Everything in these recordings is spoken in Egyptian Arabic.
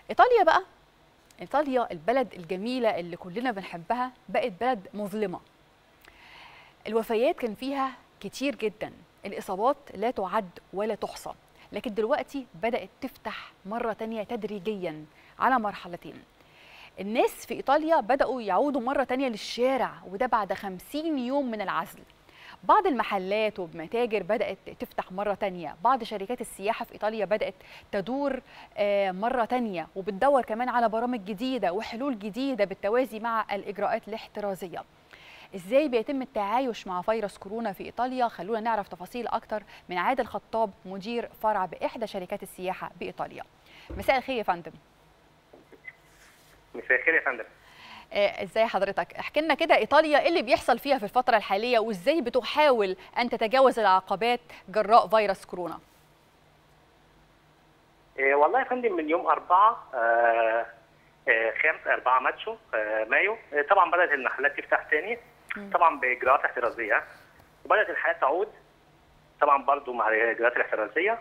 ايطاليا بقى ايطاليا البلد الجميله اللي كلنا بنحبها بقت بلد مظلمه الوفيات كان فيها كتير جدا الاصابات لا تعد ولا تحصى لكن دلوقتي بدات تفتح مره تانية تدريجيا على مرحلتين الناس في ايطاليا بداوا يعودوا مره تانية للشارع وده بعد 50 يوم من العزل بعض المحلات والمتاجر بدأت تفتح مرة تانية بعض شركات السياحة في إيطاليا بدأت تدور مرة تانية وبتدور كمان على برامج جديدة وحلول جديدة بالتوازي مع الإجراءات الاحترازية ازاي بيتم التعايش مع فيروس كورونا في ايطاليا خلونا نعرف تفاصيل اكتر من عادل خطاب مدير فرع باحدى شركات السياحه بايطاليا مساء الخير يا فندم مساء الخير يا فندم ازاي حضرتك احكي لنا كده ايطاليا ايه اللي بيحصل فيها في الفتره الحاليه وازاي بتحاول ان تتجاوز العقبات جراء فيروس كورونا إيه والله يا فندم من يوم 4 آه آه 5 4 ماتشو آه مايو طبعا بدات المحلات تفتح تاني طبعا باجراءات احترازيه وبدات الحياه تعود طبعا برضو مع الاجراءات الاحترازيه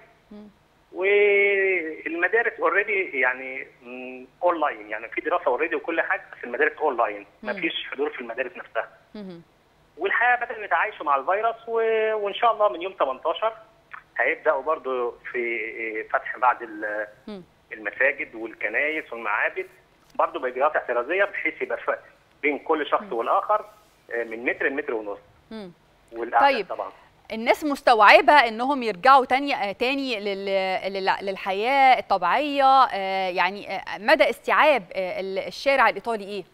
والمدارس اوريدي يعني اونلاين يعني في دراسه اوريدي وكل حاجه بس المدارس اونلاين ما فيش حضور في المدارس نفسها والحقيقه بدأنا نتعايشوا مع الفيروس و... وان شاء الله من يوم 18 هيبداوا برضو في فتح بعض المساجد والكنائس والمعابد برضو باجراءات احترازيه بحيث يبقى فرق بين كل شخص والاخر من متر لمتر ونص طيب طبعا الناس مستوعبه انهم يرجعوا تاني تاني للحياه الطبيعيه يعني مدى استيعاب الشارع الايطالي ايه؟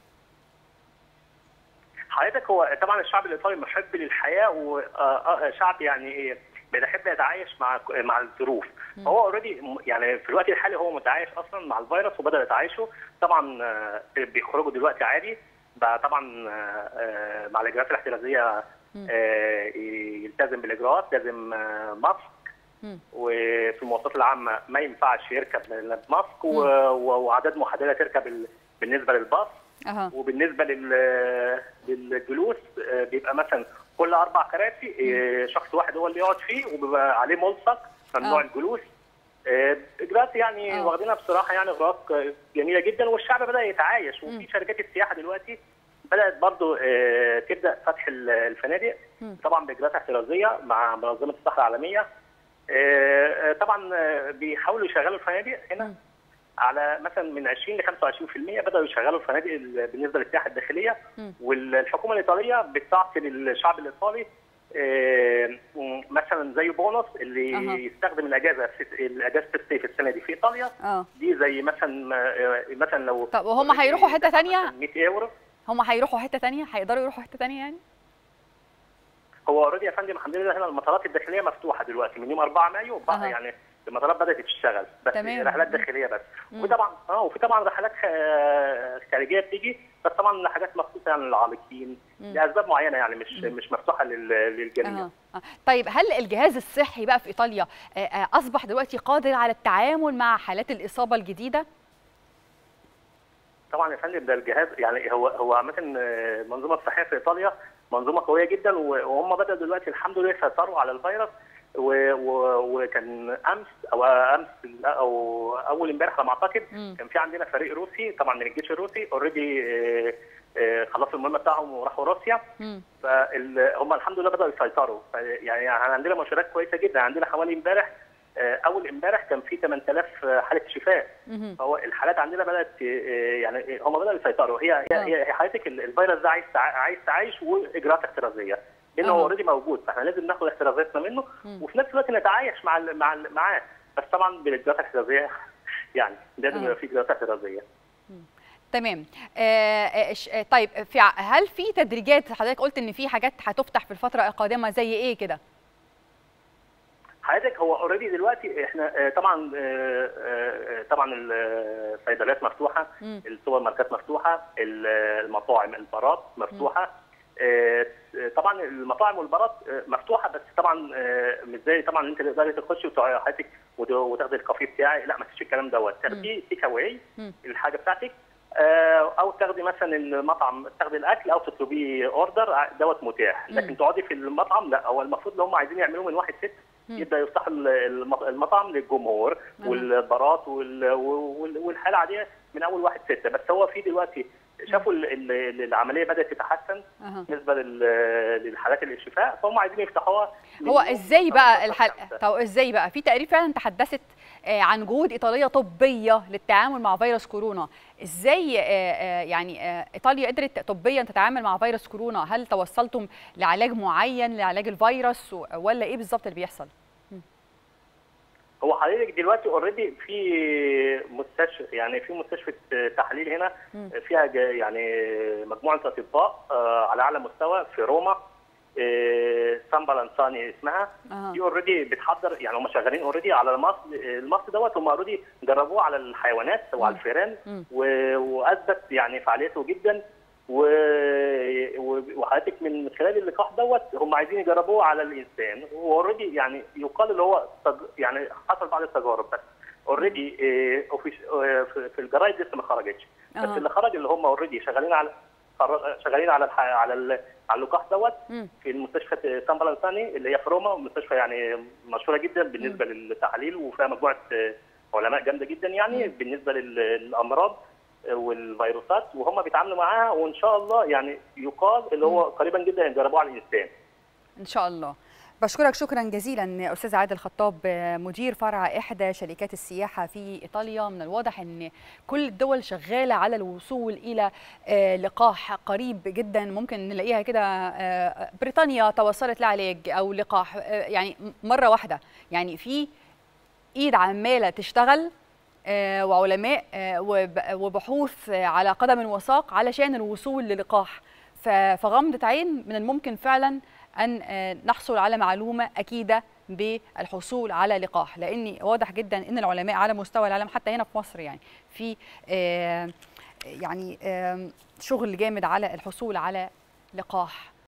حضرتك هو طبعا الشعب الايطالي محب للحياه وشعب يعني بيحب يتعايش مع مع الظروف هو اوريدي يعني في الوقت الحالي هو متعايش اصلا مع الفيروس وبدا يتعايشوا طبعا بيخرجوا دلوقتي عادي بقى طبعا مع الاجراءات الاحترازيه يلتزم بالاجراءات لازم ماسك وفي المواصلات العامه ما ينفعش يركب ماسك وعدد محدده تركب بالنسبه للباص أه. وبالنسبه للجلوس بيبقى مثلا كل اربع كراسي شخص واحد هو اللي يقعد فيه وبيبقى عليه ملصق ممنوع الجلوس اجراءات يعني أوه. واخدينها بصراحه يعني اجراءات جميله جدا والشعب بدا يتعايش وفي شركات السياحه دلوقتي بدات برضو تبدا فتح الفنادق طبعا باجراءات احترازيه مع منظمه الصحه العالميه طبعا بيحاولوا يشغلوا الفنادق هنا على مثلا من 20 ل 25% بداوا يشغلوا الفنادق بالنسبه للسياحه الداخليه والحكومه الايطاليه بتعطي للشعب الايطالي مثلا زي بونص اللي أه. يستخدم الاجازه الاجازه الصيف السنه دي في ايطاليا أه. دي زي مثلا مثلا لو طب وهم هيروحوا حته ثانيه 100 يورو هم هيروحوا حته ثانيه هيقدروا يروحوا حته ثانيه يعني هو اوريدي يا فندم الحمد لله هنا المطارات الداخليه مفتوحه دلوقتي من يوم 4 مايو أه. يعني المطارات بدات تشتغل بس تمام. رحلات داخليه بس وطبعا اه وفي طبعا رحلات خارجيه بتيجي بس طبعا حاجات مخصوصه يعني للعالقين لاسباب معينه يعني مش مم. مش مفتوحه للجميع آه. آه. طيب هل الجهاز الصحي بقى في ايطاليا آه اصبح دلوقتي قادر على التعامل مع حالات الاصابه الجديده؟ طبعا يا فندم ده الجهاز يعني هو هو عامه المنظومه الصحيه في ايطاليا منظومه قويه جدا وهم بداوا دلوقتي الحمد لله يسيطروا على الفيروس وكان امس او امس او اول امبارح على ما اعتقد كان في عندنا فريق روسي طبعا من الجيش الروسي اوريدي خلصوا المهمه بتاعهم وراحوا روسيا فهم الحمد لله بداوا يسيطروا يعني عندنا مؤشرات كويسه جدا عندنا حوالي امبارح اول امبارح كان في 8000 حاله شفاء فهو الحالات عندنا بدات يعني هم بداوا يسيطروا هي هي هي حضرتك الفيروس ده عايز عايز تعايش واجراءات احترازيه لانه هو اوريدي موجود فاحنا لازم ناخد احترازاتنا منه وفي نفس الوقت نتعايش مع ال مع ال معاه بس طبعا بالاجراءات الاحترازيه يعني لازم يبقى في اجراءات احترازيه تمام آه طيب في هل في تدريجات حضرتك قلت ان في حاجات هتفتح في الفتره القادمه زي ايه كده؟ حضرتك هو اوريدي دلوقتي احنا طبعا طبعا الصيدليات مفتوحه السوبر ماركت مفتوحه المطاعم البارات مفتوحه طبعا المطاعم والبارات مفتوحه بس طبعا مش زي طبعا انت تقدري تخشي حضرتك وتاخدي الكافيه بتاعي لا ما فيش الكلام دوت تاخدي تيك اواي الحاجه بتاعتك او تاخدي مثلا المطعم تاخدي الاكل او تطلبيه اوردر دوت متاح لكن تقعدي في المطعم لا هو المفروض ان هم عايزين يعملوه من 1 6 يبدا يفتح المطعم للجمهور والبارات والحاله العاديه من اول واحد ستة بس هو في دلوقتي شافوا العمليه بدات تتحسن أها. بالنسبه للحالات الشفاء فهم عايزين يفتحوها هو ازاي بقى الحل... طب ازاي بقى في تقرير فعلا تحدثت عن جهود ايطاليه طبيه للتعامل مع فيروس كورونا ازاي يعني ايطاليا قدرت طبيا تتعامل مع فيروس كورونا هل توصلتم لعلاج معين لعلاج الفيروس ولا ايه بالظبط اللي بيحصل هو حضرتك دلوقتي اوريدي في مستشفى يعني في مستشفى تحليل هنا فيها يعني مجموعه اطباء على اعلى مستوى في روما سان بالانساني اسمها أه. دي اوريدي بتحضر يعني هم شغالين اوريدي على المصل المصل دوت هم اوريدي جربوه على الحيوانات وعلى الفئران واثبت يعني فعاليته جدا وحضرتك من خلال اللقاح دوت هم عايزين يجربوه على الانسان واوريدي يعني يقال اللي هو يعني حصل بعض التجارب بس اوريدي في الجرايد لسه ما خرجتش بس اللي خرج اللي هم اوريدي شغالين على شغالين على الح... على ال... على اللقاح دوت في المستشفى سان بالانساني اللي هي في روما مستشفى يعني مشهوره جدا بالنسبه م. للتحاليل وفيها مجموعه علماء جامده جدا يعني م. بالنسبه للامراض والفيروسات وهم بيتعاملوا معاها وان شاء الله يعني يقال اللي هو قريبا جدا هيجربوه على الانسان. ان شاء الله. بشكرك شكرا جزيلا استاذ عادل خطاب مدير فرع احدى شركات السياحه في ايطاليا من الواضح ان كل الدول شغاله على الوصول الى لقاح قريب جدا ممكن نلاقيها كده بريطانيا توصلت لعلاج او لقاح يعني مره واحده يعني في ايد عماله تشتغل وعلماء وبحوث على قدم وساق علشان الوصول للقاح فغمضه عين من الممكن فعلا ان نحصل على معلومه اكيده بالحصول على لقاح لان واضح جدا ان العلماء على مستوى العالم حتى هنا في مصر يعني في يعني شغل جامد على الحصول على لقاح